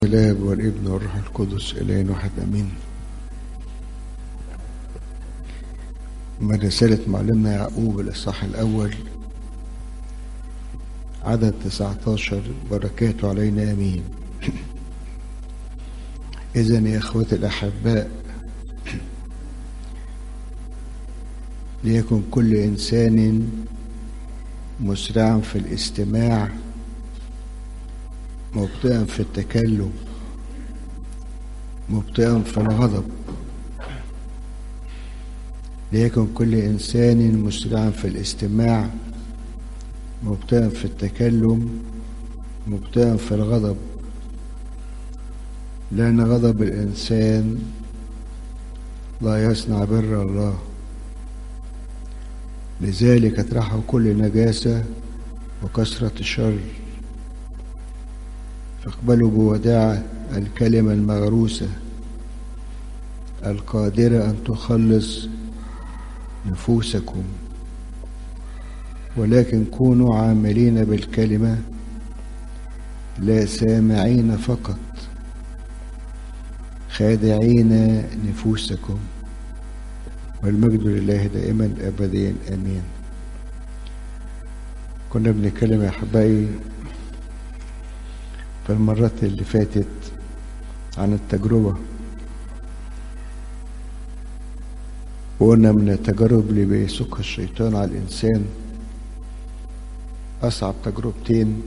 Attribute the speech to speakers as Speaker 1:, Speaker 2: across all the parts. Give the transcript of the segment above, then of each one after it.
Speaker 1: الاب والابن والروح القدس الين واحد امين من رسالة معلمنا يعقوب الإصحاح الأول عدد 19 بركاته علينا أمين إذا يا إخوتي الأحباء ليكن كل إنسان مسرعا في الاستماع مبطئا في التكلم مبطئا في الغضب ليكن كل إنسان مسرعا في الاستماع مبطئا في التكلم مبطئا في الغضب لأن غضب الإنسان لا يصنع بر الله لذلك اطرحوا كل نجاسة وكثرة الشر فاقبلوا بوداعة الكلمة المغروسة القادرة أن تخلص نفوسكم ولكن كونوا عاملين بالكلمة لا سامعين فقط خادعين نفوسكم والمجد لله دائما ابديا امين كنا بنتكلم يا احبائي في المرات اللي فاتت عن التجربة وقلنا من التجارب اللي بيسوقها الشيطان على الإنسان أصعب تجربتين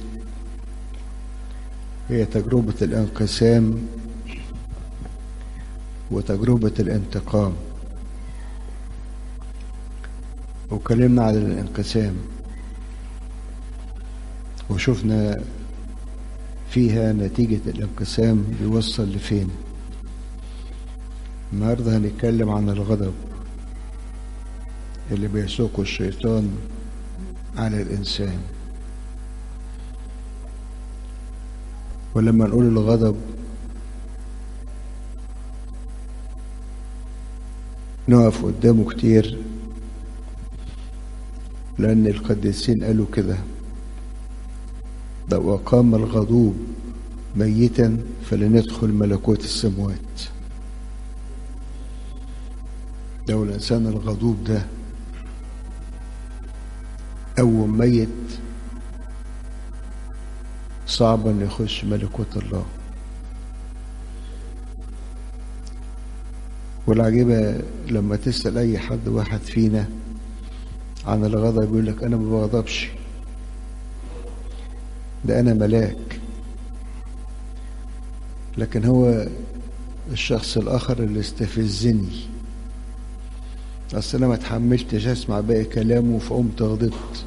Speaker 1: هي تجربة الانقسام وتجربة الانتقام وكلمنا على الانقسام وشفنا فيها نتيجة الانقسام بيوصل لفين النهاردة هنتكلم عن الغضب اللي بيسوقه الشيطان على الإنسان ولما نقول الغضب نقف قدامه كتير لأن القديسين قالوا كده لو أقام الغضوب ميتا فلندخل ملكوت السموات لو الإنسان الغضوب ده قوم ميت صعب أن يخش ملكوت الله والعجيبة لما تسأل أي حد واحد فينا عن الغضب يقول لك أنا ما بغضبش ده أنا ملاك لكن هو الشخص الآخر اللي استفزني أصل أنا ما اتحملتش أسمع باقي كلامه فقمت غضبت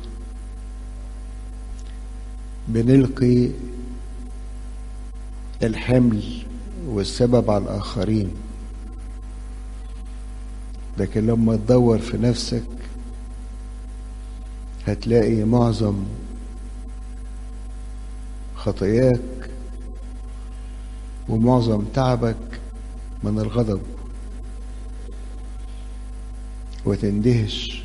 Speaker 1: بنلقي الحمل والسبب على الآخرين لكن لما تدور في نفسك هتلاقي معظم خطاياك ومعظم تعبك من الغضب وتندهش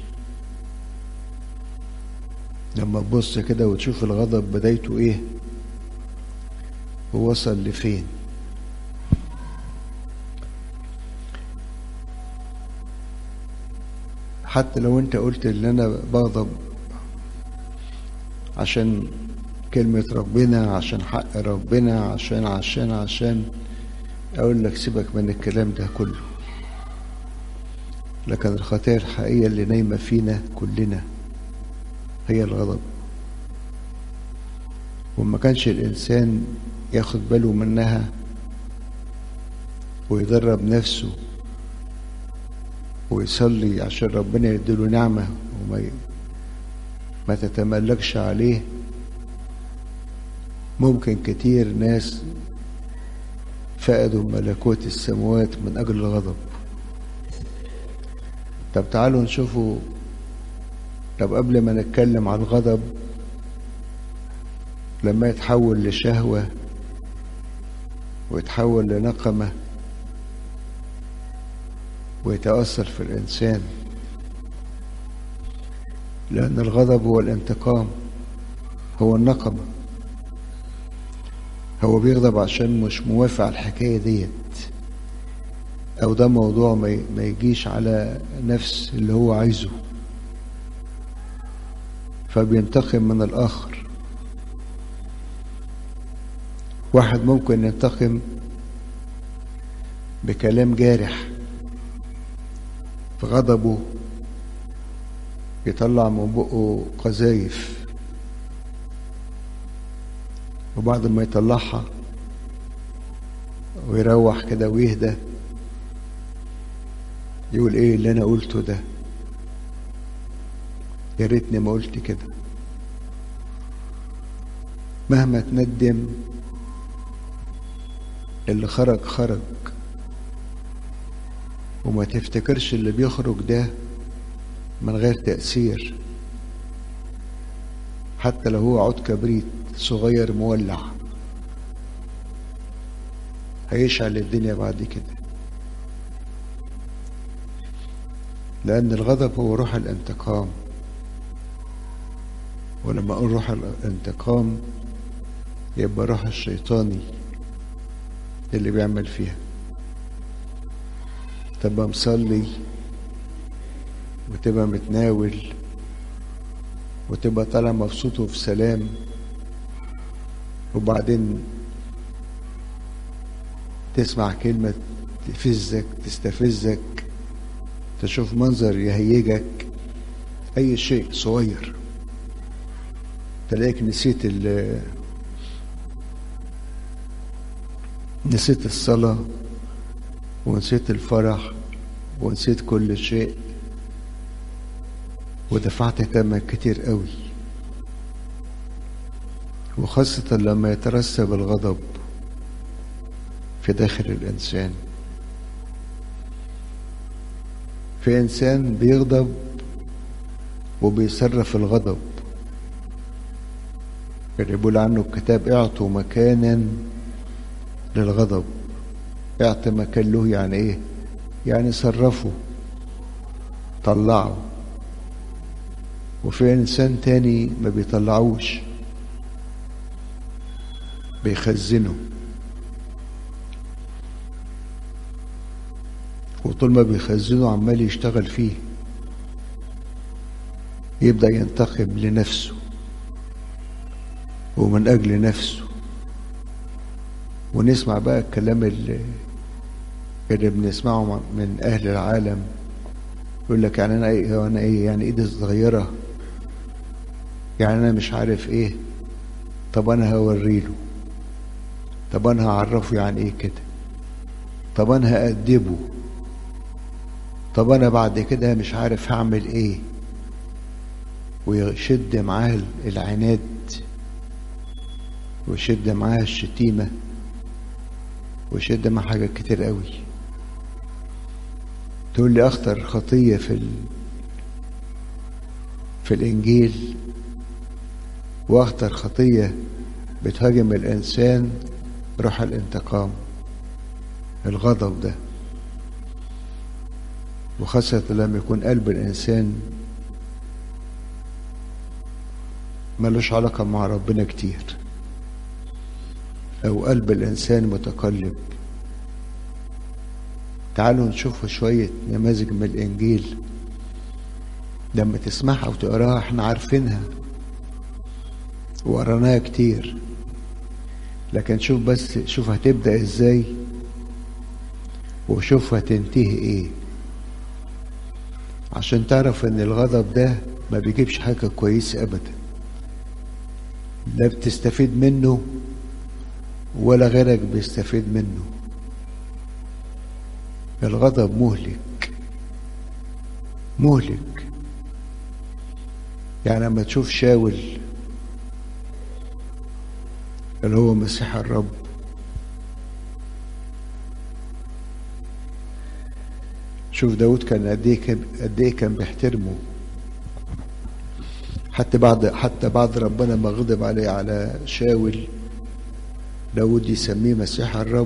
Speaker 1: لما تبص كده وتشوف الغضب بدايته ايه ووصل لفين حتى لو انت قلت ان انا بغضب عشان كلمة ربنا عشان حق ربنا عشان عشان عشان اقول لك سيبك من الكلام ده كله لكن الخطايا الحقيقية اللي نايمة فينا كلنا هي الغضب وما كانش الإنسان ياخد باله منها ويدرب نفسه ويصلي عشان ربنا يديله نعمة وما ما تتملكش عليه ممكن كتير ناس فقدوا ملكوت السماوات من أجل الغضب طب تعالوا نشوفوا طب قبل ما نتكلم عن الغضب لما يتحول لشهوة ويتحول لنقمة ويتأثر في الإنسان لأن الغضب هو الانتقام هو النقمة هو بيغضب عشان مش موافق على الحكاية ديت أو ده موضوع ما يجيش على نفس اللي هو عايزه فبينتقم من الآخر واحد ممكن ينتقم بكلام جارح في غضبه يطلع من بقه قذايف وبعد ما يطلعها ويروح كده ويهدى يقول ايه اللي انا قلته ده يا ريتني ما قلت كده مهما تندم اللي خرج خرج وما تفتكرش اللي بيخرج ده من غير تأثير حتى لو هو عود كبريت صغير مولع هيشعل الدنيا بعد كده لأن الغضب هو روح الانتقام ولما أقول روح الانتقام يبقى روح الشيطاني اللي بيعمل فيها تبقى مصلي وتبقى متناول وتبقى طالع مبسوط وفي سلام وبعدين تسمع كلمة تفزك تستفزك تشوف منظر يهيجك أي شيء صغير تلاقيك نسيت ال نسيت الصلاة ونسيت الفرح ونسيت كل شيء ودفعت ثمن كتير قوي وخاصة لما يترسب الغضب في داخل الإنسان في إنسان بيغضب وبيصرف الغضب اللي بيقول عنه الكتاب اعطوا مكانا للغضب اعطي مكان له يعني ايه يعني صرفه طلعه وفي انسان تاني ما بيطلعوش بيخزنه وطول ما بيخزنه عمال يشتغل فيه يبدأ ينتقم لنفسه ومن أجل نفسه ونسمع بقى الكلام اللي, اللي بنسمعه من أهل العالم يقول لك يعني أنا إيه أنا إيه يعني إيدي صغيرة يعني أنا مش عارف إيه طب أنا هوريله طب أنا هعرفه يعني إيه كده طب أنا هأدبه طب أنا بعد كده مش عارف هعمل إيه ويشد معاه العناد ويشد معاه الشتيمة ويشد معاه حاجات كتير قوي تقول لي أخطر خطية في ال... في الإنجيل وأخطر خطية بتهاجم الإنسان روح الانتقام الغضب ده وخاصة لما يكون قلب الإنسان ملوش علاقة مع ربنا كتير أو قلب الإنسان متقلب تعالوا نشوف شوية نماذج من الإنجيل لما تسمعها وتقراها احنا عارفينها وقرناها كتير لكن شوف بس شوف هتبدأ ازاي وشوف هتنتهي ايه عشان تعرف ان الغضب ده ما بيجيبش حاجة كويسة ابدا لا بتستفيد منه ولا غيرك بيستفيد منه الغضب مهلك مهلك يعني لما تشوف شاول اللي هو مسيح الرب شوف داود كان قد ايه كان قد ايه كان بيحترمه حتى بعد حتى بعد ربنا ما غضب عليه على شاول داود يسميه مسيح الرب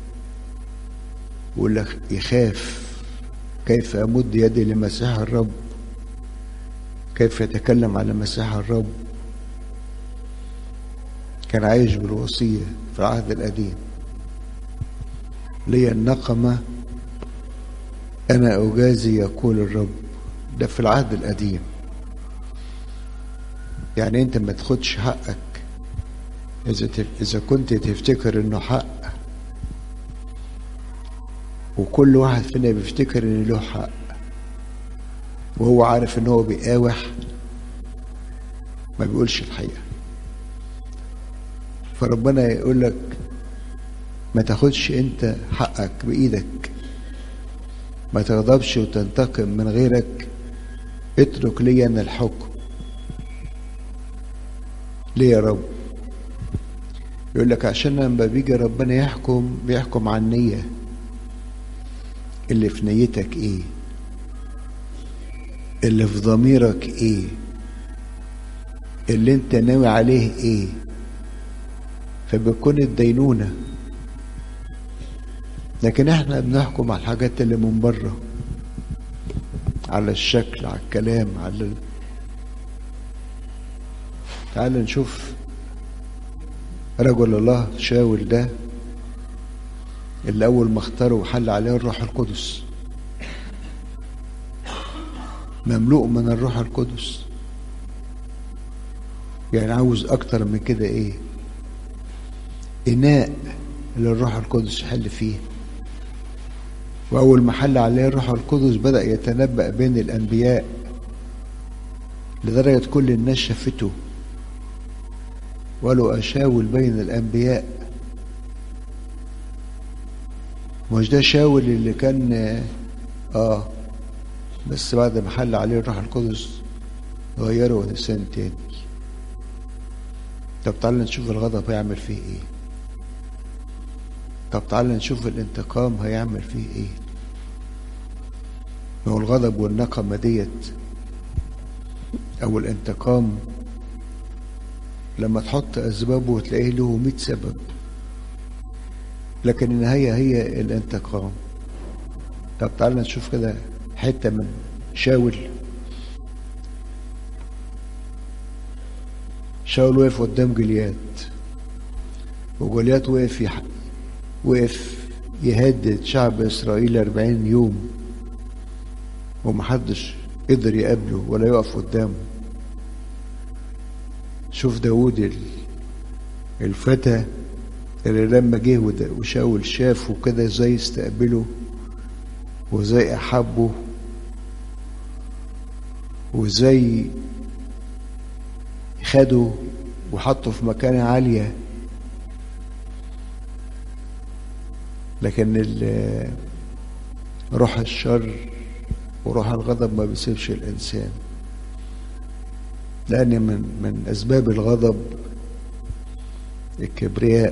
Speaker 1: ويقول لك يخاف كيف امد يدي لمسيح الرب كيف يتكلم على مسيح الرب كان عايش بالوصية في العهد القديم لي النقمة أنا أجازي يقول الرب ده في العهد القديم يعني أنت ما تاخدش حقك إذا إذا كنت تفتكر إنه حق وكل واحد فينا بيفتكر إن له حق وهو عارف إن هو بيقاوح ما بيقولش الحقيقة فربنا يقول لك ما تاخدش انت حقك بايدك ما تغضبش وتنتقم من غيرك اترك لي انا الحكم ليه يا رب يقول لك عشان لما بيجي ربنا يحكم بيحكم عن النية اللي في نيتك ايه اللي في ضميرك ايه اللي انت ناوي عليه ايه فبتكون الدينونة لكن احنا بنحكم على الحاجات اللي من بره على الشكل على الكلام على ال... تعال نشوف رجل الله شاول ده اللي أول ما اختاره وحل عليه الروح القدس مملوء من الروح القدس يعني عاوز أكتر من كده إيه إناء للروح القدس يحل فيه وأول ما حل عليه الروح القدس بدأ يتنبأ بين الأنبياء لدرجة كل الناس شافته وقالوا أشاول بين الأنبياء مش ده شاول اللي كان آه بس بعد ما حل عليه الروح القدس غيره ونسان تاني طب تعالى نشوف الغضب هيعمل فيه ايه طب تعالى نشوف الانتقام هيعمل فيه ايه ما هو الغضب والنقمة ديت او الانتقام لما تحط اسبابه وتلاقيه له مئة سبب لكن النهاية هي الانتقام طب تعالى نشوف كده حتة من شاول شاول وقف قدام جليات وجليات وقف يح... وقف يهدد شعب إسرائيل أربعين يوم ومحدش قدر يقابله ولا يقف قدامه شوف داود الفتى اللي لما جه وشاول شافه كده ازاي استقبله وازاي احبه وازاي خده وحطه في مكانة عالية لكن روح الشر وروح الغضب ما بيسيبش الإنسان لأن من من أسباب الغضب الكبرياء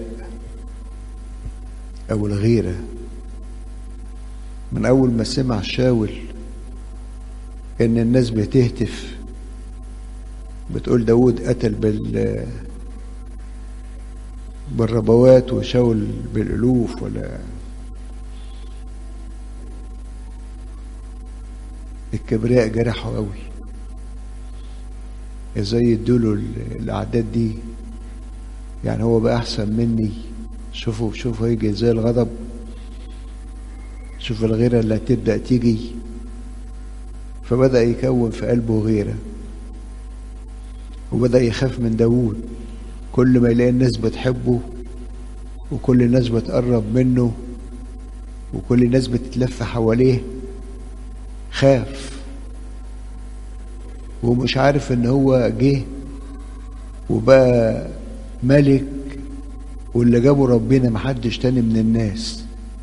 Speaker 1: أو الغيرة من أول ما سمع شاول إن الناس بتهتف بتقول داود قتل بال بالربوات وشاول بالألوف ولا الكبرياء جرحه قوي ازاي يدوله الاعداد دي يعني هو بقى احسن مني شوفوا شوفوا هيجي ازاي الغضب شوف الغيرة اللي هتبدأ تيجي فبدأ يكون في قلبه غيرة وبدأ يخاف من داوود كل ما يلاقي الناس بتحبه وكل الناس بتقرب منه وكل الناس بتتلف حواليه خاف ومش عارف ان هو جه وبقى ملك واللي جابه ربنا محدش تاني من الناس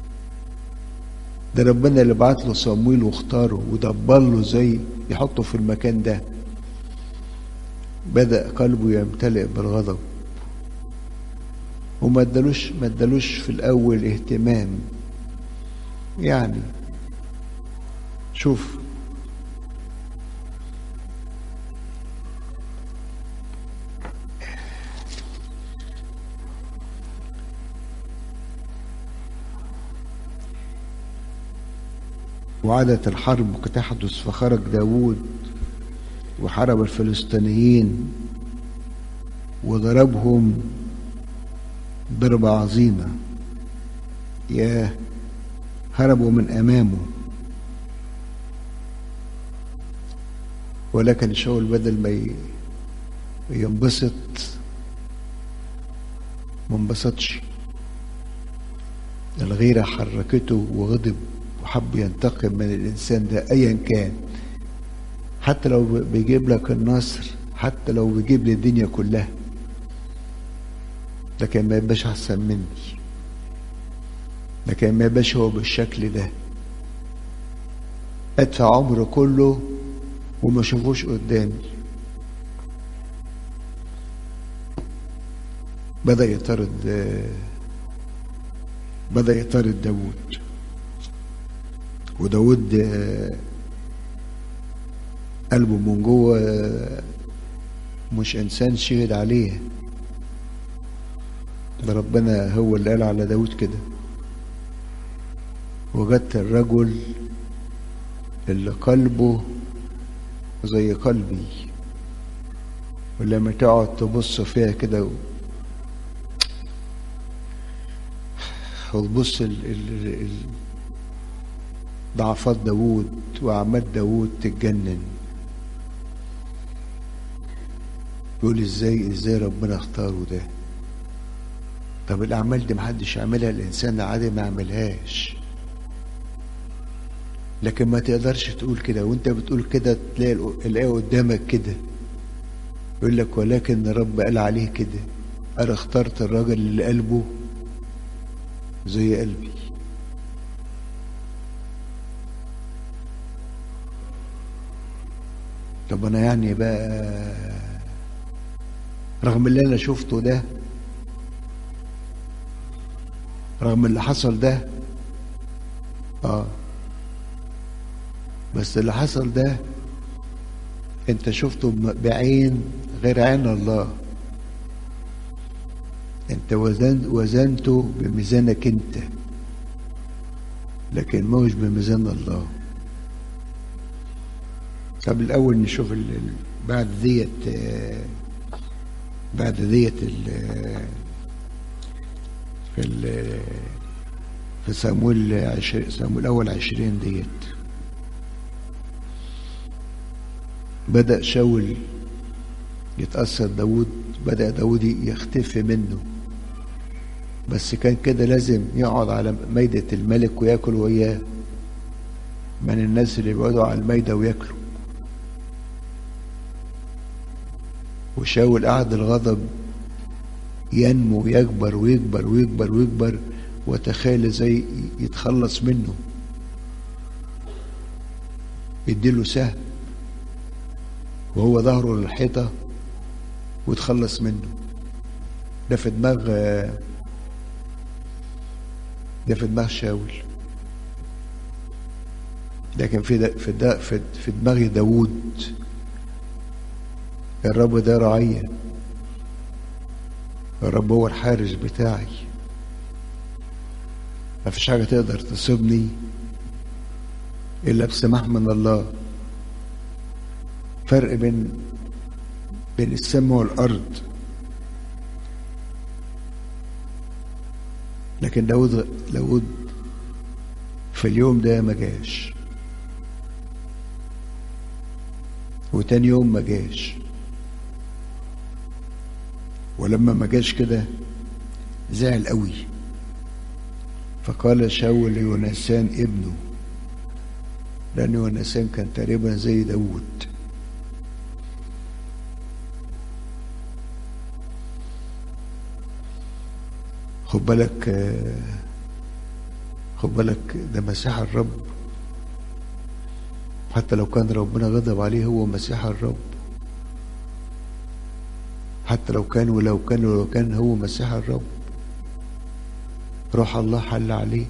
Speaker 1: ده ربنا اللي بعت له صمويل واختاره ودبر له زي يحطه في المكان ده بدأ قلبه يمتلئ بالغضب وما ادالوش ما ادالوش في الاول اهتمام يعني شوف وعادت الحرب تحدث فخرج داود وحارب الفلسطينيين وضربهم ضربة عظيمة ياه هربوا من أمامه ولكن شاول بدل ما ينبسط ما انبسطش الغيرة حركته وغضب وحب ينتقم من الإنسان ده أيا كان حتى لو بيجيب لك النصر حتى لو بيجيب لي الدنيا كلها لكن ما يبقاش أحسن مني لكن ما يبقاش هو بالشكل ده أدفع عمره كله وما اشوفوش قدامي بدأ يطرد بدأ يطرد داود وداود قلبه من جوه مش انسان شهد عليه ده ربنا هو اللي قال على داود كده وجدت الرجل اللي قلبه زي قلبي ولما تقعد تبص فيها كده وتبص ال ال ال ضعفات داوود وأعمال داوود تتجنن يقول ازاي ازاي ربنا اختاره ده طب الأعمال دي محدش يعملها الإنسان العادي ما يعملهاش لكن ما تقدرش تقول كده وانت بتقول كده تلاقي الآية قدامك كده يقول لك ولكن رب قال عليه كده أنا اخترت الراجل اللي قلبه زي قلبي طب انا يعني بقى رغم اللي انا شفته ده رغم اللي حصل ده اه بس اللي حصل ده انت شفته بعين غير عين الله انت وزن وزنته بميزانك انت لكن ما هوش بميزان الله طب الاول نشوف ال ال بعد ديت بعد ديت ال في ال في صامويل عشر صامويل الاول عشرين ديت بدأ شاول يتأثر داود بدأ داود يختفي منه بس كان كده لازم يقعد على ميدة الملك وياكل وياه من الناس اللي بيقعدوا على الميدة وياكلوا وشاول قعد الغضب ينمو ويكبر ويكبر ويكبر ويكبر وتخيل ازاي يتخلص منه يديله سهم وهو ظهره للحيطة وتخلص منه ده في دماغ ده في دماغ شاول لكن في ده في ده في, في دماغ داوود الرب ده رعية الرب هو الحارس بتاعي ما فيش حاجة تقدر تصيبني إلا بسماح من الله فرق بين بين السماء والأرض لكن داود داود في اليوم ده ما جاش وتاني يوم ما جاش ولما ما جاش كده زعل قوي فقال شاول ليونسان ابنه لأن يونسان كان تقريبا زي داود خد بالك خد بالك ده مسيح الرب حتى لو كان ربنا غضب عليه هو مسيح الرب حتى لو كان ولو كان ولو كان هو مسيح الرب روح الله حل عليه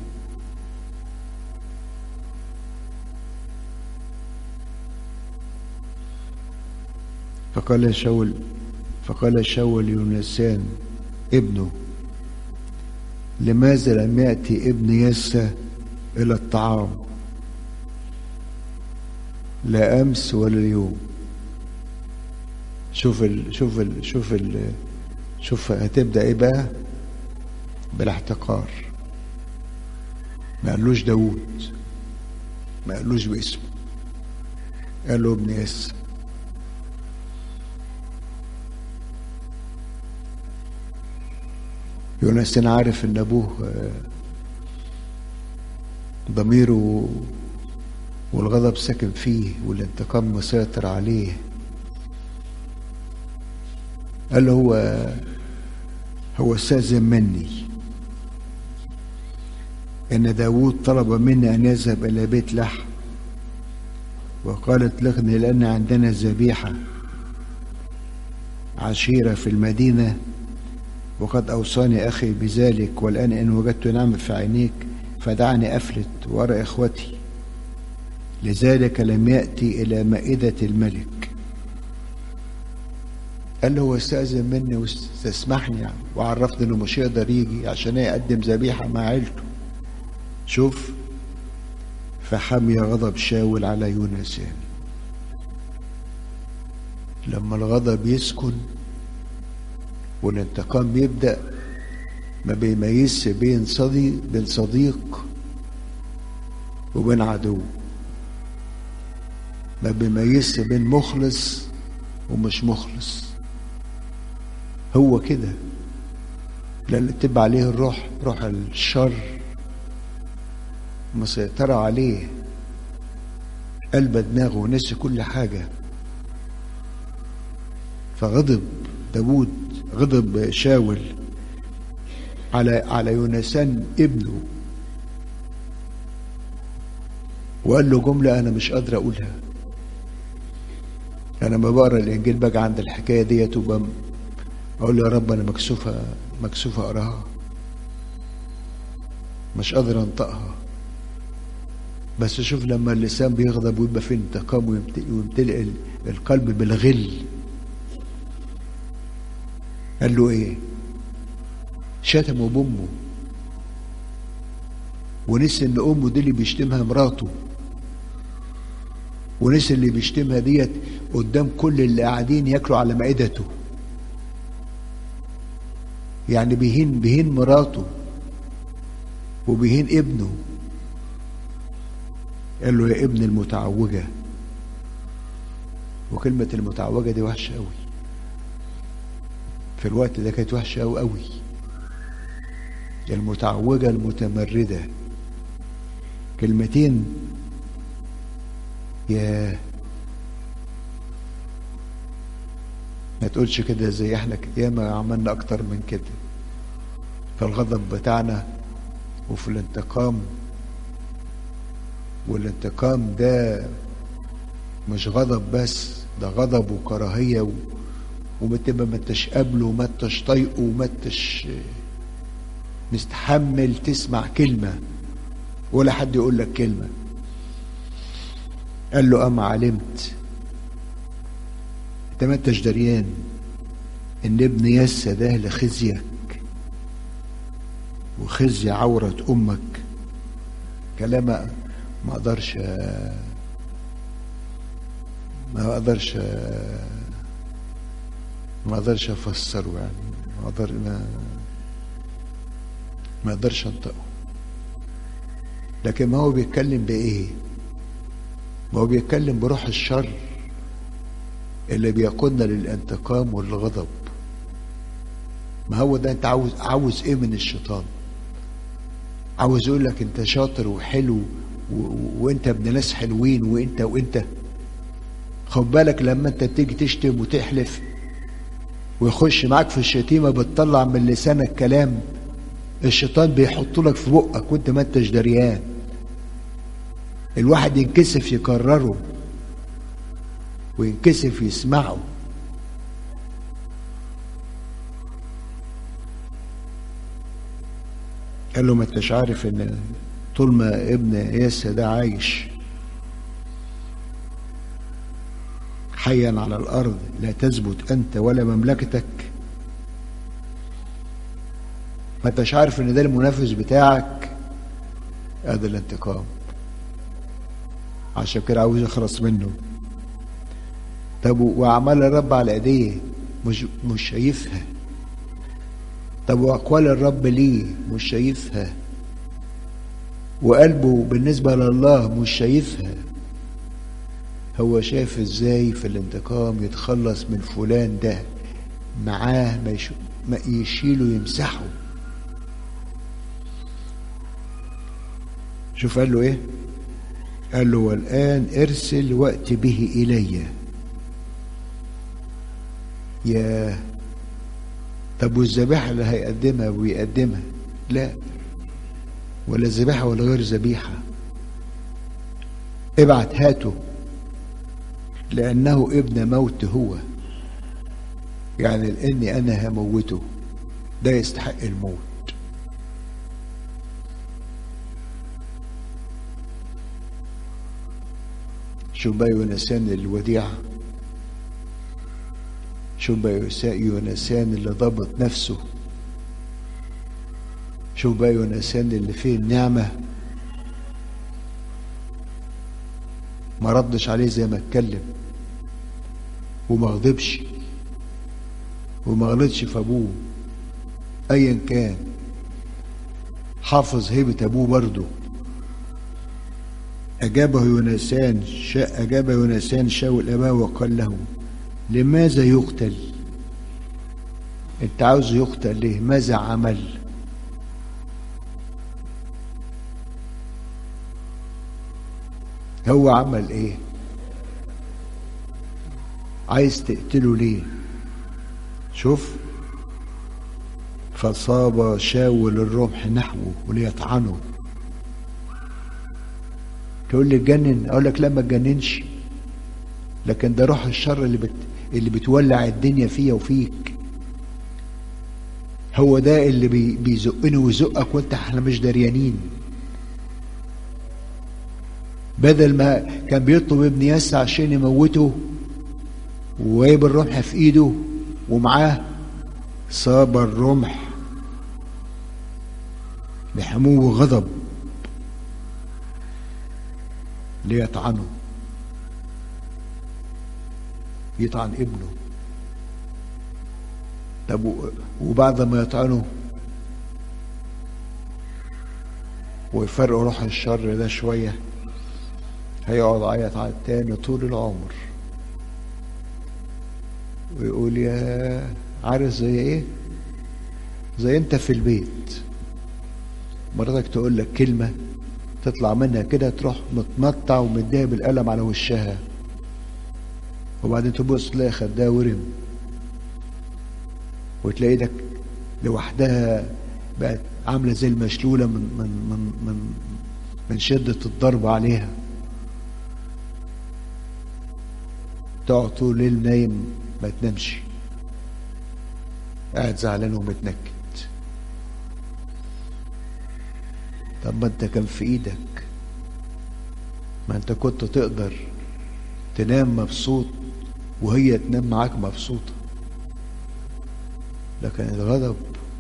Speaker 1: فقال شاول فقال شاول يونسان ابنه لماذا لم يأتي ابن يسى إلى الطعام لا أمس ولا اليوم شوف ال شوف ال شوف ال شوف هتبدأ إيه بقى بالاحتقار ما قالوش داوود ما قالوش باسمه قال له ابن يس يونسين عارف ان ابوه ضميره والغضب ساكن فيه والانتقام مسيطر عليه قال له هو هو استاذن مني ان داود طلب مني ان يذهب الى بيت لحم وقالت لغني لان عندنا ذبيحه عشيره في المدينه وقد اوصاني اخي بذلك والان ان وجدت نعمه في عينيك فدعني افلت وارى اخوتي لذلك لم ياتي الى مائده الملك قال له هو استاذن مني واستسمحني وعرفني انه مش يقدر يجي عشان يقدم ذبيحه مع عيلته شوف فحمي غضب شاول على يونسان لما الغضب يسكن والانتقام يبدأ ما بيميزش بين صديق بين صديق وبين عدو ما بيميزش بين مخلص ومش مخلص هو كده لأن تبقى عليه الروح روح الشر مسيطرة عليه قلب دماغه ونسي كل حاجة فغضب داود غضب شاول على على يونسان ابنه وقال له جملة أنا مش قادر أقولها أنا ما بقرا الإنجيل باجي عند الحكاية ديت وبم أقول يا رب أنا مكسوفة مكسوفة أقراها مش قادر أنطقها بس شوف لما اللسان بيغضب ويبقى فيه انتقام ويمتلئ القلب بالغل قال له ايه شتمه بامه ونسي ان امه دي اللي بيشتمها مراته ونسي اللي بيشتمها ديت قدام كل اللي قاعدين ياكلوا على مائدته يعني بيهين بيهين مراته وبيهين ابنه قال له يا ابن المتعوجة وكلمة المتعوجة دي وحشة قوي في الوقت ده كانت وحشة قوي قوي المتعوجة المتمردة كلمتين يا ما تقولش كده زي احنا ياما عملنا اكتر من كده في الغضب بتاعنا وفي الانتقام والانتقام ده مش غضب بس ده غضب وكراهية و... وما تبقى ما انتش قابله وما انتش طايقه وما انتش مستحمل تسمع كلمة ولا حد يقول لك كلمة قال له أما علمت انت ما انتش دريان ان ابن يسى ده لخزيك وخزي عورة أمك كلام ما اقدرش ما اقدرش ما اقدرش افسره يعني ما اقدر ما ما اقدرش انطقه لكن ما هو بيتكلم بايه ما هو بيتكلم بروح الشر اللي بيقودنا للانتقام والغضب ما هو ده انت عاوز عاوز ايه من الشيطان عاوز يقول لك انت شاطر وحلو و... وانت ابن ناس حلوين وانت وانت خد بالك لما انت تيجي تشتم وتحلف ويخش معاك في الشتيمه بتطلع من لسانك كلام الشيطان بيحط لك في بقك وانت ما انتش دريان الواحد ينكسف يكرره وينكسف يسمعه قال له ما انتش عارف ان طول ما ابن ياسا ده عايش حيا على الارض لا تثبت انت ولا مملكتك ما انتش عارف ان ده المنافس بتاعك هذا الانتقام عشان كده عاوز يخلص منه طب وعمال الرب على ايديه مش مش شايفها طب طب واقوال الرب ليه مش شايفها وقلبه بالنسبة لله مش شايفها هو شايف ازاي في الانتقام يتخلص من فلان ده معاه ما, يش... ما يشيله يمسحه شوف قال له ايه قال له والآن ارسل وأت به إلي يا طب والذبيحة اللي هيقدمها ويقدمها لا ولا ذبيحة ولا غير ذبيحة ابعت هاته لأنه ابن موت هو يعني لأني أنا هموته ده يستحق الموت شوف بقى يونسان الوديع شوف بقى يونسان اللي ضبط نفسه شوف بقى يونسان اللي فيه النعمة ما ردش عليه زي ما اتكلم وما غضبش وما غلطش في ابوه ايا كان حافظ هيبة ابوه برضه أجابه يونسان شا أجاب يونسان شاول أباه وقال له لماذا يقتل أنت عاوز يقتل ليه ماذا عمل هو عمل ايه عايز تقتله ليه شوف فصاب شاول الرمح نحوه وليطعنه تقول لي اتجنن اقول لك لا ما تجننش لكن ده روح الشر اللي بت... اللي بتولع الدنيا فيا وفيك هو ده اللي بي... بيزقني ويزقك وانت احنا مش دريانين بدل ما كان بيطلب ابن يسع عشان يموته وجايب الرمح في ايده ومعاه صاب الرمح بحمو وغضب ليطعنه يطعن ابنه طب وبعد ما يطعنه ويفرقوا روح الشر ده شويه هيقعد عيط على التاني طول العمر ويقول يا عارف زي ايه زي انت في البيت مراتك تقول لك كلمة تطلع منها كده تروح متمطع ومديها بالقلم على وشها وبعدين تبص تلاقي خدها ورم وتلاقي ايدك لوحدها بقت عاملة زي المشلولة من من من من من شدة الضرب عليها تقعد طول الليل نايم ما تنامش قاعد زعلان ومتنكد طب ما انت كان في ايدك ما انت كنت تقدر تنام مبسوط وهي تنام معاك مبسوطة لكن الغضب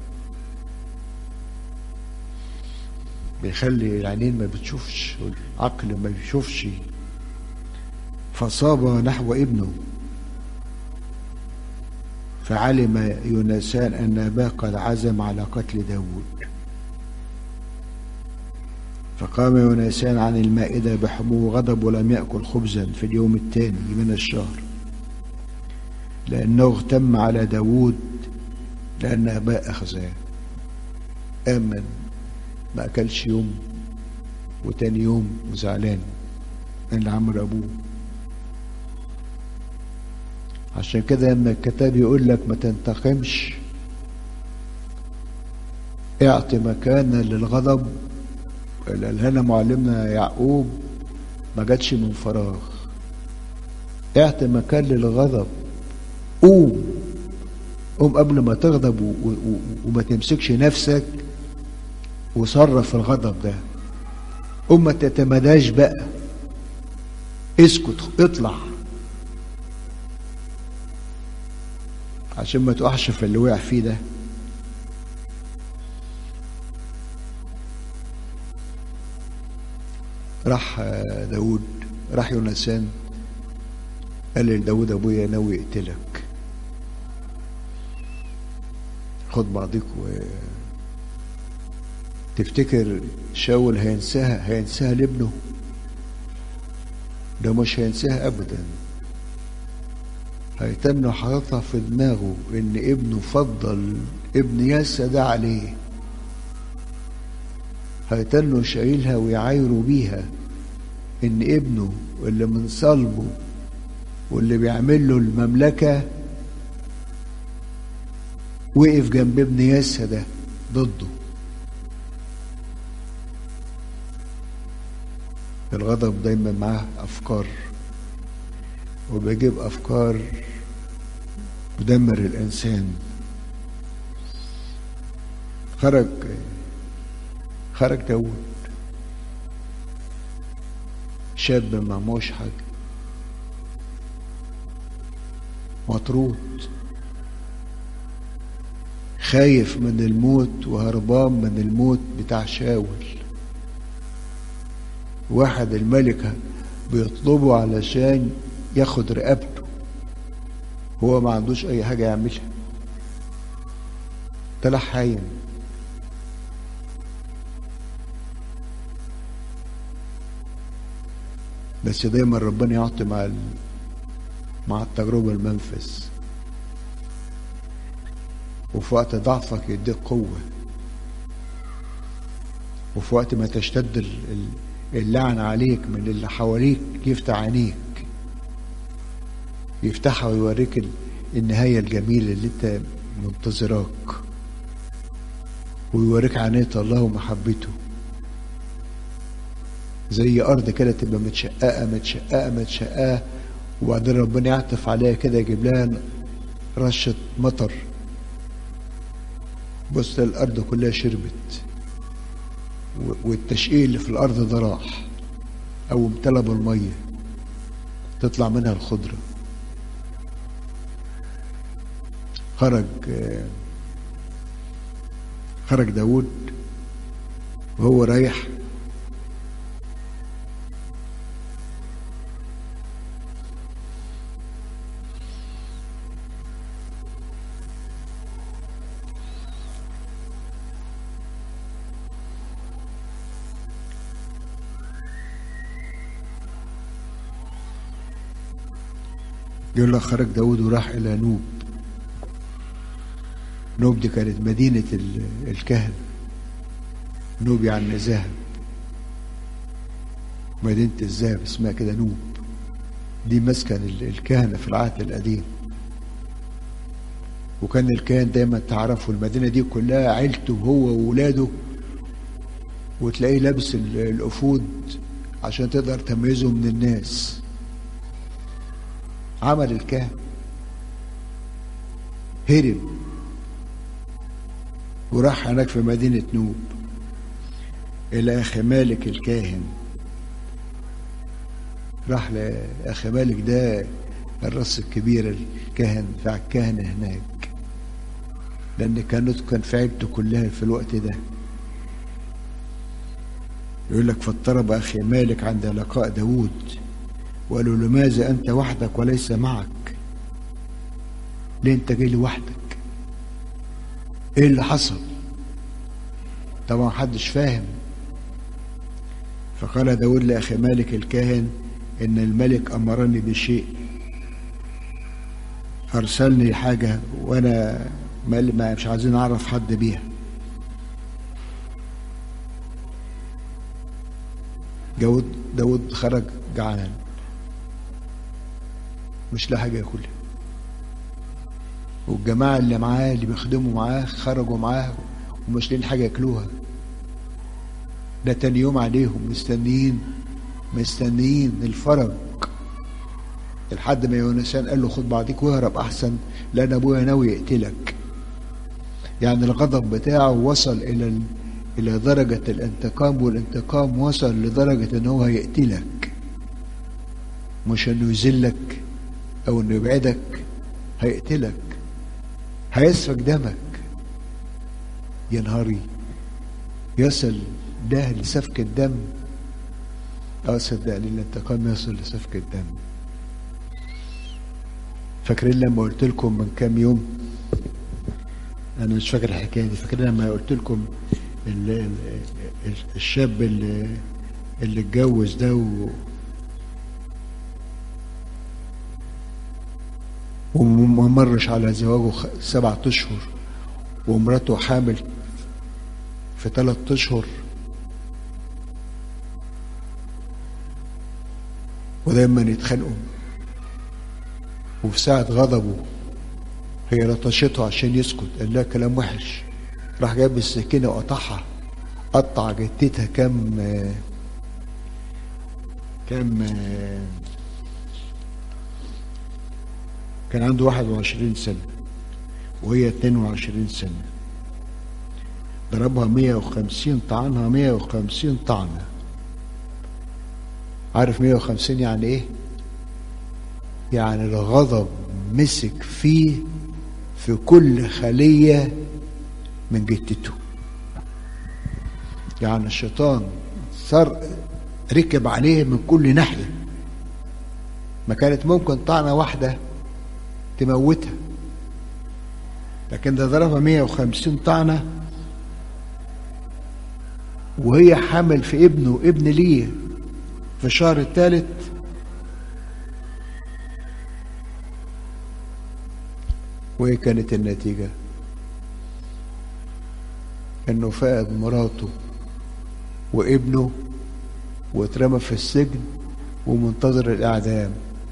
Speaker 1: بيخلي العينين ما بتشوفش والعقل ما بيشوفش فصاب نحو ابنه فعلم يونسان أن أباه قد عزم على قتل داود فقام يونسان عن المائدة بحمو غضب ولم يأكل خبزا في اليوم الثاني من الشهر لأنه اغتم على داود لأن أباه أخذاه آمن ما أكلش يوم وتاني يوم وزعلان من عمر أبوه عشان كده لما الكتاب يقول لك ما تنتقمش اعطي مكانا للغضب اللي قالها معلمنا يعقوب ما جاتش من فراغ اعطي مكان للغضب قوم قوم قبل ما تغضب و... و... وما تمسكش نفسك وصرف الغضب ده قوم ما تتمداش بقى اسكت اطلع عشان ما تقعش في اللي وقع فيه ده راح داود راح يونسان قال لداود ابويا ناوي يقتلك خد بعضك و تفتكر شاول هينساها هينساها لابنه ده مش هينساها ابدا هيتم حاططها في دماغه ان ابنه فضل ابن ياسا ده عليه هيتنه شايلها ويعايروا بيها ان ابنه اللي من صلبه واللي بيعمل له المملكة وقف جنب ابن ياسا ده ضده الغضب دايما معاه أفكار وبيجيب أفكار تدمر الإنسان خرج خرج داود شاب ما معموش حاجة مطرود خايف من الموت وهربان من الموت بتاع شاول واحد الملكة بيطلبه علشان ياخد رقبته هو ما عندوش اي حاجة يعملها طلع حايم بس دايما ربنا يعطي مع ال... مع التجربة المنفذ وفي وقت ضعفك يديك قوة وفي وقت ما تشتد اللعن عليك من اللي حواليك يفتح عينيك يفتحها ويوريك النهاية الجميلة اللي انت منتظراك ويوريك عناية الله ومحبته زي أرض كده تبقى متشققة متشققة متشققة وبعدين ربنا يعطف عليها كده يجيب لها رشة مطر بص الأرض كلها شربت والتشقيق اللي في الأرض ده راح أو امتلى بالمية تطلع منها الخضرة خرج خرج داود وهو رايح يقول لك خرج داود وراح إلى نوب نوب دي كانت مدينة الكهنة نوب يعني ذهب مدينة الذهب اسمها كده نوب دي مسكن الكهنة في العهد القديم وكان الكاهن دايما تعرفوا المدينة دي كلها عيلته هو وولاده وتلاقيه لابس الأفود عشان تقدر تميزه من الناس عمل الكهن هرب وراح هناك في مدينة نوب إلى أخي مالك الكاهن راح لأخي مالك ده الرأس الكبير الكاهن بتاع الكهنة هناك لأن كانت كان في عيلته كلها في الوقت ده يقول لك فاضطرب أخي مالك عند لقاء داود وقالوا لماذا أنت وحدك وليس معك ليه أنت جاي لوحدك إيه اللي حصل طبعا محدش فاهم فقال داود لأخي مالك الكاهن إن الملك أمرني بشيء أرسلني حاجة وأنا ما مش عايزين أعرف حد بيها داود داود خرج جعان مش لاقي حاجه ياكلها والجماعه اللي معاه اللي بيخدموا معاه خرجوا معاه ومش لاقيين حاجه ياكلوها ده تاني يوم عليهم مستنيين مستنيين الفرج لحد ما يونسان قال له خد بعضيك واهرب احسن لان ابويا ناوي يقتلك يعني الغضب بتاعه وصل الى الى درجه الانتقام والانتقام وصل لدرجه ان هو هيقتلك مش انه يذلك او انه يبعدك هيقتلك هيسفك دمك يا نهاري يصل ده لسفك الدم اه صدقني الانتقام يصل لسفك الدم فاكرين لما قلت لكم من كام يوم انا مش فاكر الحكايه دي فاكر لما قلت لكم ال- ال- ال- الشاب اللي اللي اتجوز ده و وما مرش على زواجه خ- سبعة اشهر ومراته حامل في ثلاث اشهر ودايما يتخانقوا وفي ساعة غضبه هي لطشته عشان يسكت قال لها كلام وحش راح جاب السكينة وقطعها قطع جتتها كام آه، كام آه، كان عنده 21 سنة وهي 22 سنة ضربها 150 طعنها 150 طعنة عارف 150 يعني ايه؟ يعني الغضب مسك فيه في كل خلية من جتته يعني الشيطان صار ركب عليه من كل ناحية ما كانت ممكن طعنة واحدة تموتها لكن ده ضربها 150 طعنة وهي حامل في ابنه ابن ليه في الشهر الثالث وايه كانت النتيجة انه فقد مراته وابنه واترمى في السجن ومنتظر الاعدام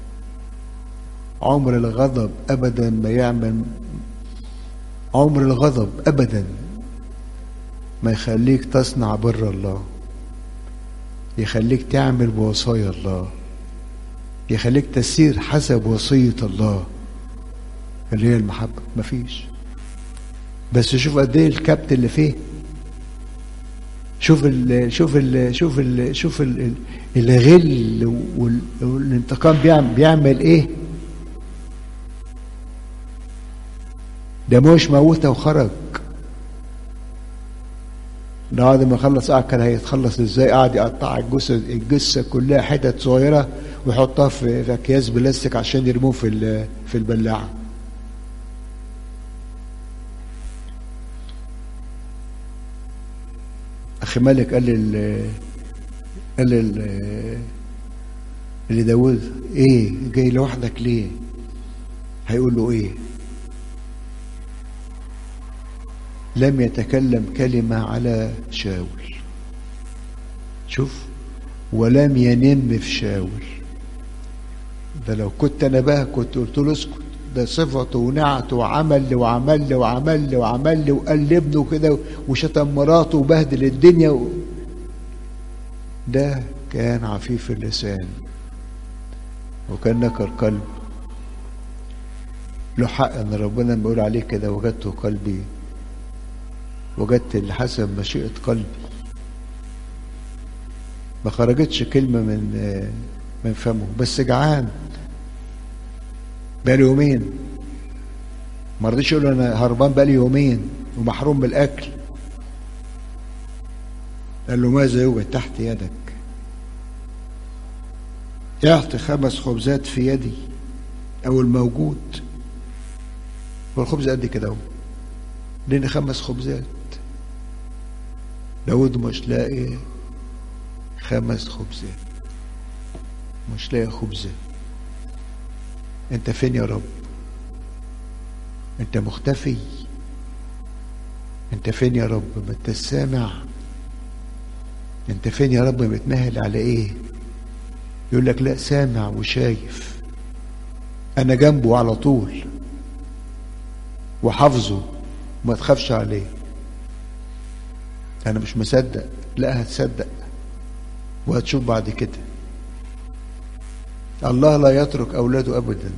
Speaker 1: عمر الغضب ابدا ما يعمل عمر الغضب ابدا ما يخليك تصنع بر الله يخليك تعمل بوصايا الله يخليك تسير حسب وصية الله اللي هي المحبة مفيش بس شوف قد ايه الكبت اللي فيه شوف ال شوف ال شوف ال شوف ال الغل وال- والانتقام بيعمل, بيعمل ايه ده مش موته وخرج ده بعد ما خلص قعد كان هيتخلص ازاي قعد يقطع الجثه الجثه كلها حتت صغيره ويحطها في في اكياس بلاستيك عشان يرموه في ال- في البلاعه اخي مالك قال لل قال لل لداود ايه جاي لوحدك ليه هيقول له ايه لم يتكلم كلمة على شاول شوف ولم ينم في شاول ده لو كنت انا بقى كنت قلت له اسكت ده صفته ونعته وعمل لي وعمل لي وعمل لي وعمل لي وقال لابنه كده وشتم مراته وبهدل الدنيا و... ده كان عفيف اللسان وكان نكر قلب له حق ان ربنا بيقول عليه كده وجدت قلبي وجدت اللي حسب مشيئة قلبي ما خرجتش كلمة من من فمه بس جعان بقالي يومين ما رضيش يقول انا هربان بقالي يومين ومحروم من الاكل قال له ماذا يوجد تحت يدك يعطي خمس خبزات في يدي او الموجود والخبز قد كده اهو اديني خمس خبزات داود مش لاقي خمس خبزات مش لاقي خبزة انت فين يا رب انت مختفي انت فين يا رب ما انت سامع انت فين يا رب متمهل على ايه يقول لك لا سامع وشايف انا جنبه على طول وحافظه ما تخافش عليه انا مش مصدق لا هتصدق وهتشوف بعد كده الله لا يترك اولاده ابدا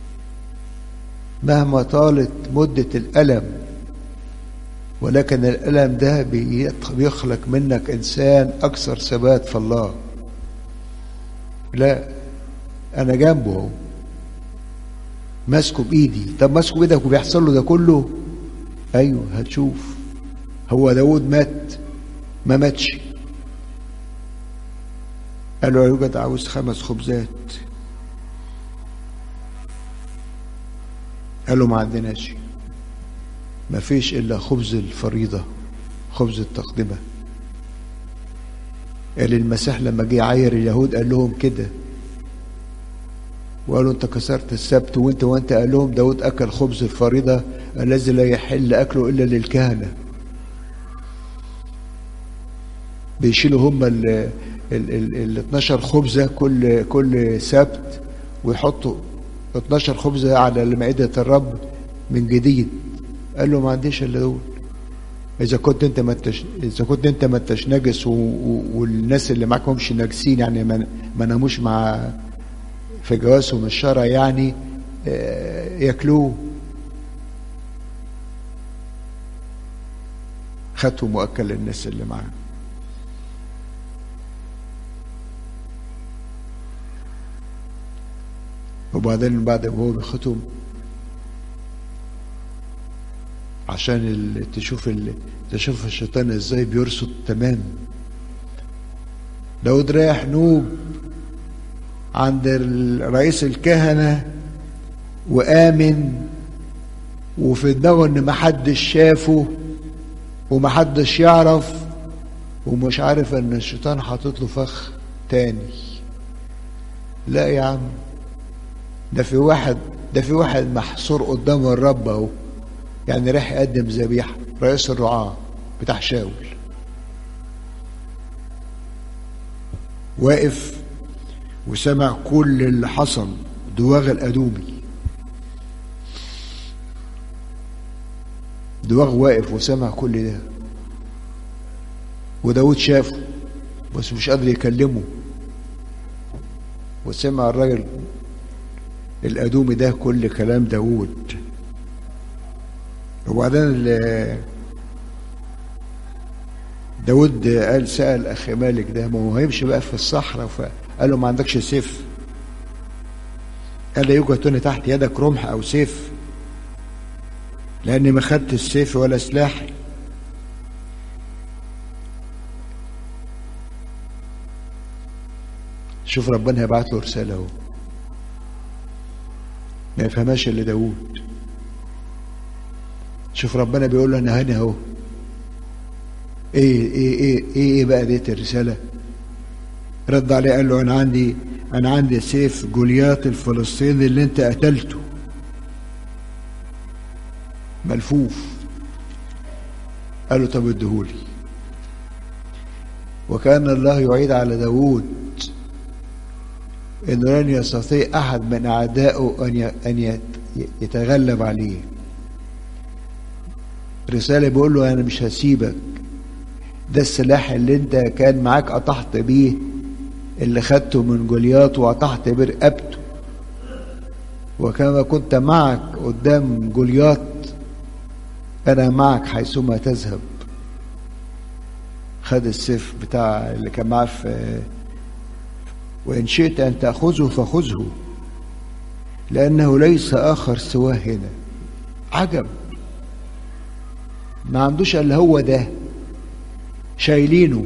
Speaker 1: مهما طالت مدة الألم ولكن الألم ده بيخلق منك إنسان أكثر ثبات في الله لا أنا جنبه اهو ماسكه بإيدي طب ماسكه بإيدك وبيحصل له ده كله أيوه هتشوف هو داود مات ما ماتش قال له يوجد عاوز خمس خبزات قال له ما عندناش ما فيش إلا خبز الفريضة خبز التقدمة قال المسيح لما جه عاير اليهود قال لهم كده وقالوا انت كسرت السبت وانت وانت قال لهم داود اكل خبز الفريضة الذي لا يحل اكله الا للكهنة بيشيلوا هم ال ال ال ال 12 خبزة كل كل سبت ويحطوا 12 خبزة على مائدة الرب من جديد قال له ما عنديش الا دول اذا كنت انت ما انتش اذا كنت انت ما انتش نجس و... و... والناس اللي معاك همش ناجسين يعني ما, ما ناموش مع في جوازهم الشرع يعني آه، ياكلوه خدهم واكل الناس اللي معاه وبعدين بعد ما هو بيختم عشان ال... تشوف ال... تشوف الشيطان ازاي بيرصد تمام داود رايح نوب عند ال- رئيس الكهنة وآمن وفي دماغه ان محدش شافه ومحدش يعرف ومش عارف ان الشيطان حاطط له فخ تاني لا يا عم ده في واحد ده في واحد محصور قدام الرب اهو يعني راح يقدم ذبيحه رئيس الرعاة بتاع شاول واقف وسمع كل اللي حصل دواغ الأدومي دواغ واقف وسمع كل ده وداود شافه بس مش قادر يكلمه وسمع الراجل الأدومي ده كل كلام داود وبعدين ال- داود قال سأل أخي مالك ده ما هو هيمشي بقى في الصحراء فقال له ما عندكش سيف قال لا يوجد هنا تحت يدك رمح أو سيف لأني ما خدت السيف ولا سلاحي شوف ربنا هيبعت له رسالة اهو ما يفهمهاش الا داوود شوف ربنا بيقول له انا هنا اهو ايه ايه ايه ايه ايه بقى ديت الرسالة رد عليه قال له انا عندي انا عندي سيف جوليات الفلسطيني اللي انت قتلته ملفوف قال له طب اديهولي وكان الله يعيد على داوود انه لن يستطيع احد من اعدائه ان ي- ان يت- يتغلب عليه رسالة بيقول له انا مش هسيبك ده السلاح اللي انت كان معاك قطعت بيه اللي خدته من جولياط وقطعت بيه رقبته وكما كنت معك قدام جولياط انا معك حيثما تذهب خد السيف بتاع اللي كان معاه في وإن شئت أن تأخذه فخذه لأنه ليس آخر سواه هنا عجب ما عندوش إلا هو ده شايلينه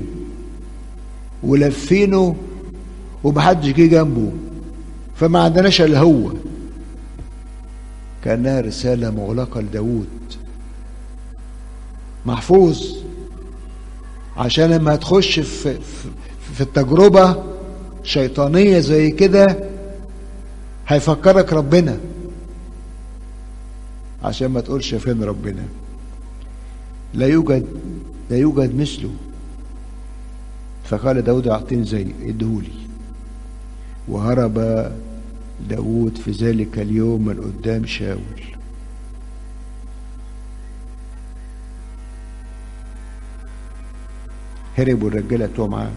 Speaker 1: ولفينه ومحدش جه جنبه فما عندناش إلا هو كأنها رسالة مغلقة لداود محفوظ عشان لما هتخش في, في, في التجربة شيطانية زي كده هيفكرك ربنا عشان ما تقولش فين ربنا لا يوجد لا يوجد مثله فقال داود اعطيني زي ادهولي وهرب داود في ذلك اليوم من قدام شاول هرب والرجاله بتوع معاه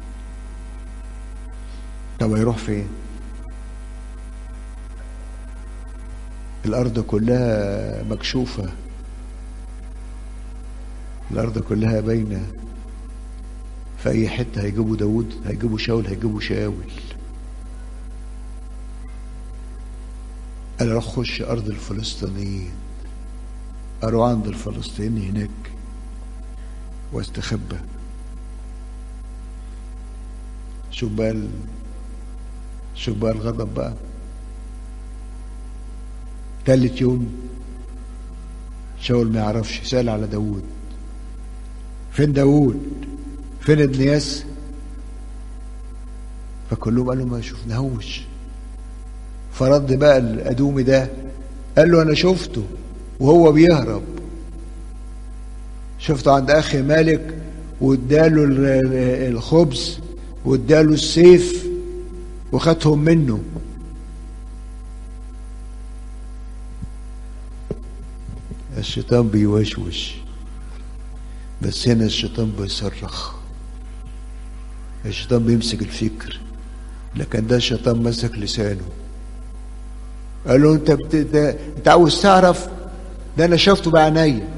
Speaker 1: طب هيروح فين الارض كلها مكشوفه الارض كلها باينه في اي حته هيجيبوا داود هيجيبوا شاول هيجيبوا شاول قال روح خش ارض الفلسطينيين اروح عند الفلسطيني هناك واستخبى شوف بقى ال... شوف بقى الغضب بقى تالت يوم شاول ما يعرفش سأل على داوود فين داوود فين ابن ياس فكلهم قالوا ما شفناهوش فرد بقى الأدومي ده قال له أنا شفته وهو بيهرب شفته عند أخي مالك واداله الخبز واداله السيف وخدهم منه الشيطان بيوشوش بس هنا الشيطان بيصرخ الشيطان بيمسك الفكر لكن ده الشيطان مسك لسانه قال له انت بت... انت عاوز تعرف ده انا شفته بعينيا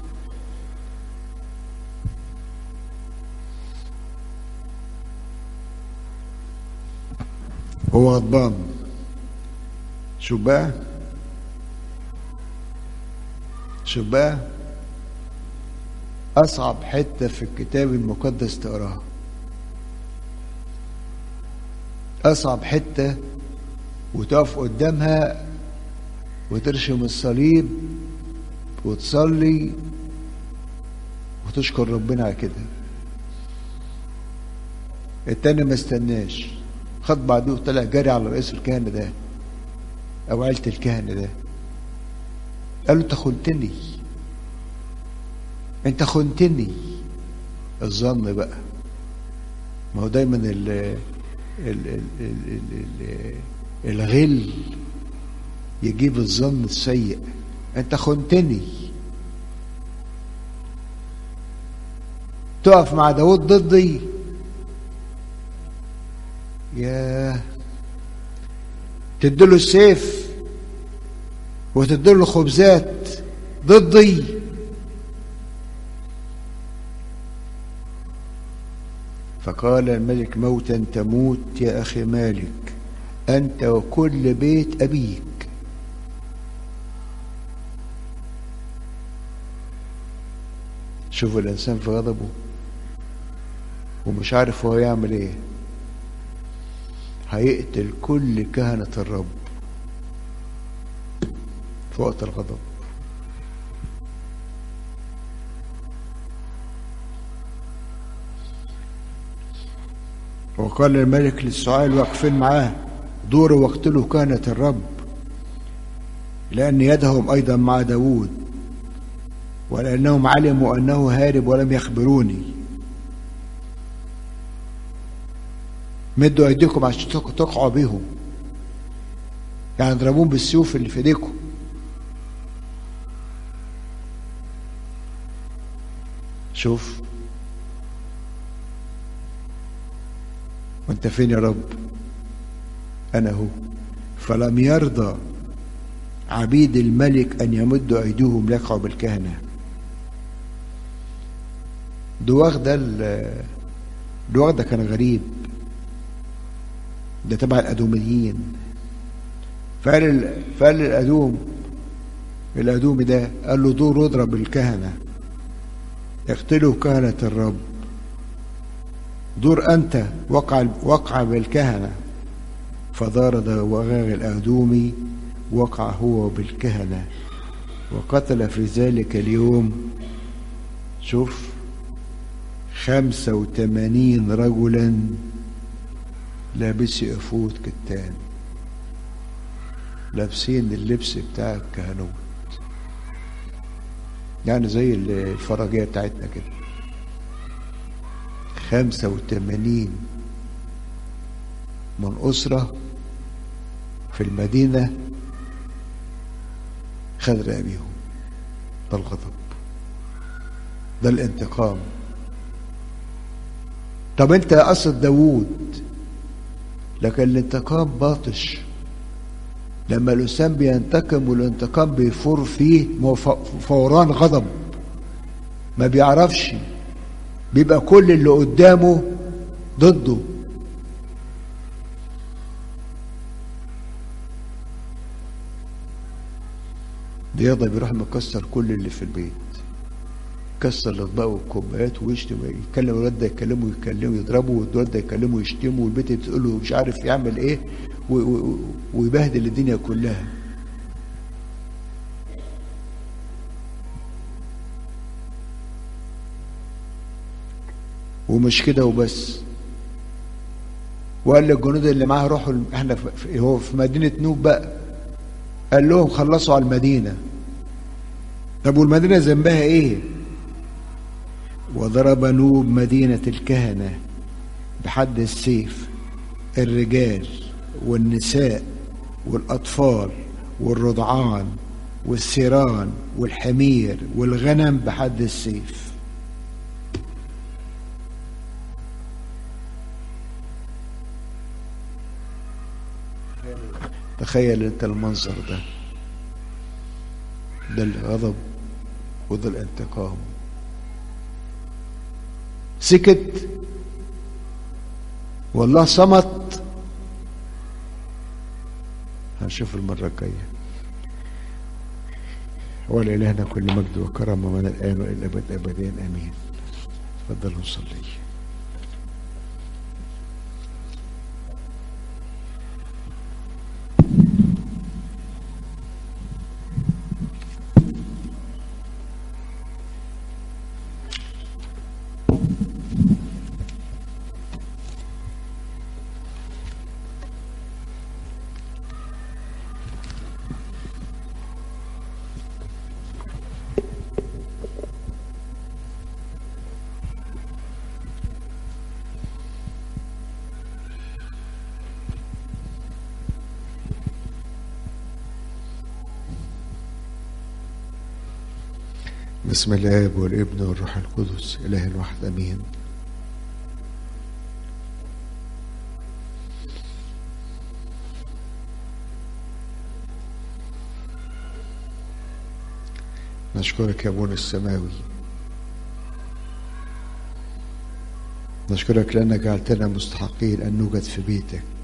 Speaker 1: هو غضبان شوف بقى شوف بقى أصعب حتة في الكتاب المقدس تقراها أصعب حتة وتقف قدامها وترشم الصليب وتصلي وتشكر ربنا على كده التاني ما استناش خد بعضه وطلع جري على رئيس الكهنة ده أو عيلة الكهنة ده قال له أنت خنتني أنت خنتني الظن بقى ما هو دايما ال ال ال ال ال ال الغل يجيب الظن السيء أنت خنتني تقف مع داود ضدي يا تديله السيف وتديله خبزات ضدي فقال الملك موتا تموت يا أخي مالك أنت وكل بيت أبيك شوف الإنسان في غضبه ومش عارف هو يعمل ايه هيقتل كل كهنة الرب في وقت الغضب وقال الملك للسعال واقفين معاه دوروا واقتلوا كهنة الرب لأن يدهم أيضا مع داوود ولأنهم علموا أنه هارب ولم يخبروني مدوا ايديكم عشان تقعوا بيهم يعني اضربوهم بالسيوف اللي في ايديكم شوف وانت فين يا رب انا هو فلم يرضى عبيد الملك ان يمدوا ايديهم ليقعوا بالكهنه دواغ ده دواغ ده كان غريب ده تبع الأدوميين فقال فقال للأدوم الأدومي ده قال له دور اضرب الكهنة اقتلوا كهنة الرب دور أنت وقع وقع بالكهنة فدار وغاغ الأدومي وقع هو بالكهنة وقتل في ذلك اليوم شوف خمسة وثمانين رجلا لابسي افود كتان لابسين اللبس بتاع الكهنوت يعني زي الفرجية بتاعتنا كده خمسة وثمانين من أسرة في المدينة خد رقابيهم ده الغضب ده الانتقام طب انت قصد داوود لكن الانتقام باطش لما الانسان بينتقم والانتقام بيفور فيه فوران غضب ما بيعرفش بيبقى كل اللي قدامه ضده بيغضب يروح مكسر كل اللي في البيت كسر الاطباق والكوبايات ويشتم يتكلم الواد ده يكلمه يكلمه يضربه والواد ده يكلمه يشتمه والبيت تقول له مش عارف يعمل ايه ويبهدل الدنيا كلها ومش كده وبس وقال للجنود اللي معاه روحوا احنا في هو في مدينة نوب بقى قال لهم خلصوا على المدينة طب والمدينة ذنبها ايه وضرب نوب مدينة الكهنة بحد السيف الرجال والنساء والأطفال والرضعان والسيران والحمير والغنم بحد السيف تخيل انت المنظر ده ده الغضب وده الانتقام سكت والله صمت هنشوف المرة الجاية ولإلهنا كل مجد وكرم من الآن وإلى الأبد أبدين آمين تفضلوا نصلي بسم الاب والابن والروح القدس اله الواحد امين نشكرك يا ابونا السماوي نشكرك لانك جعلتنا مستحقين ان نوجد في بيتك